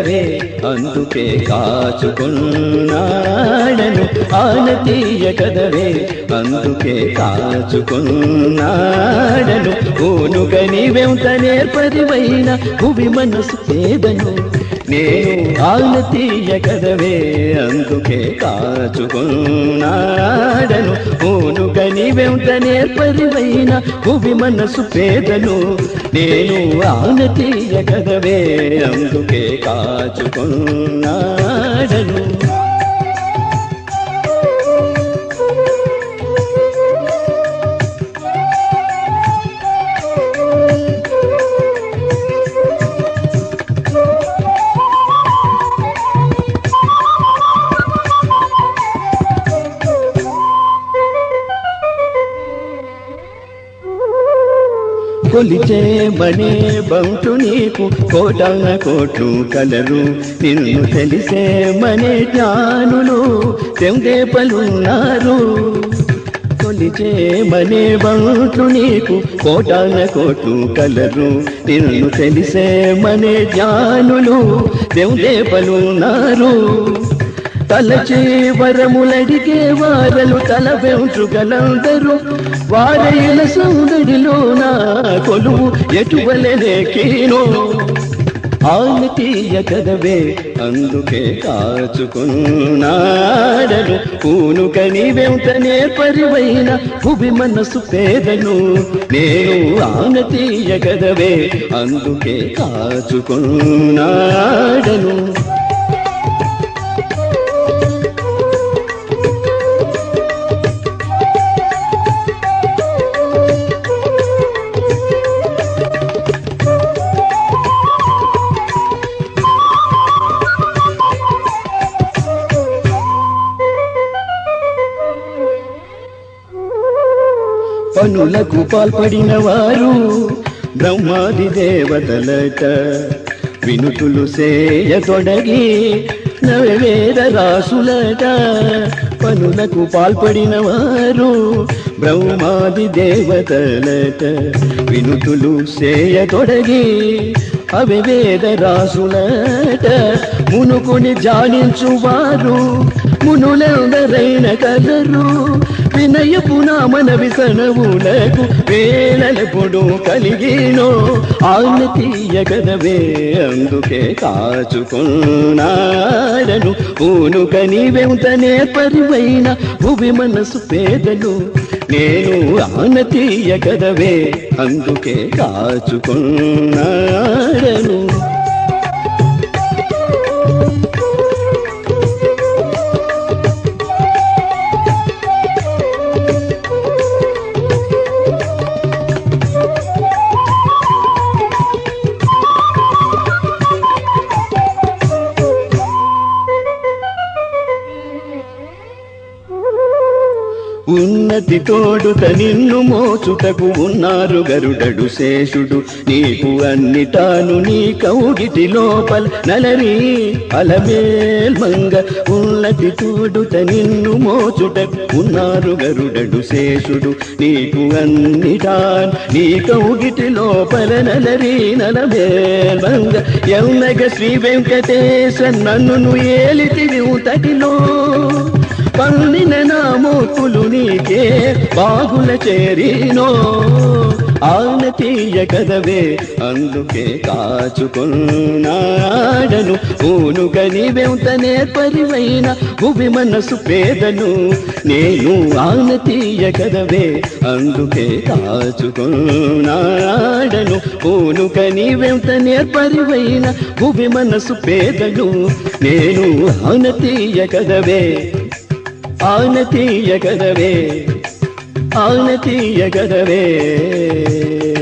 కదవే అందుకే కాచుకున్నాడను ఆనతీయ కదవే అందుకే కాచుకున్నాడను ఊనుగని వెంట నేర్పరివైన భువి మనసు పేదను నేను ఆనతీయ కదవే అందుకే కాచుకున్నాడను ఊనుగని వెంట నేర్పరివైన భువి మనసు పేదను నేను ఆనతీయ కదవే అందుకే కాచుకున్నాడను కొలిచే మనే బంటు నీకు కోటాన కోట్లు కలరు నిన్ను తెలిసే మనే జ్ఞానులు తెందేపలున్నారు కొలిచే మనే బంటు నీకు కోటాన కోట్లు కలరు నిన్ను తెలిసే మనే జ్ఞానులు తెందేపలున్నారు తలచే వరములడిగే వారలు తల వెంట్రుగలందరూ వారైన సౌదడిలో నా కొలువు ఎటువలనే కీనో ఆనతీయ కదవే అందుకే కాచుకున్నాడను పూనుకని వెంటనే పరివైన భువి మనసు పేదను నేను ఆనతీయ కదవే అందుకే కాచుకున్నాడను పనులకు పాల్పడిన వారు బ్రహ్మాది దేవతలట వినుతులు సేయ తొడగి నవేద రాసులట పనులకు పాల్పడిన వారు బ్రహ్మాది దేవతలట వినుతులు సేయ తొడగి అవి వేద రాసులట మునుకుని జానించువారు మునులెందరైన కలరు వినయపు నామన విసనవులకు వేళలెప్పుడు కలిగినో ఆనతీయ కదవే అందుకే కాచుకున్నాడను ఊనుకని వెంటనే పరివైన భువి మనసు పేదలు నేను ఆనతీయ కదవే అందుకే కాచుకున్నాడను ఉన్నతి తోడుత నిన్ను మోచుటకు ఉన్నారు గరుడడు శేషుడు నీకు అన్నిటాను నీ కౌగిటి లోపల నలరి అలమేల్మంగ ఉన్నతి తోడుత నిన్ను మోచుటకు ఉన్నారు గరుడడు శేషుడు నీకు అన్నిటాన్ నీ కౌగిటి లోపల నలరి నలమేల్మంగ యౌనగ శ్రీ వెంకటేశ నన్ను ఏలితివి తటిలో పండిన నామోకులు నీకే బాగుల చేరినో ఆనతీయ కదవే అందుకే కాచుకున్నాడను ఊనుగని వెంటనే పరివైన భువి మనసు పేదను నేను ఆనతీయ కదవే అందుకే కాచుకున్నాడను ఊనుగని వెంటనే పరివైన భువి మనసు పేదను నేను ఆనతీయ కదవే ఆనతీయ కదవే ఆనతీయ కదవే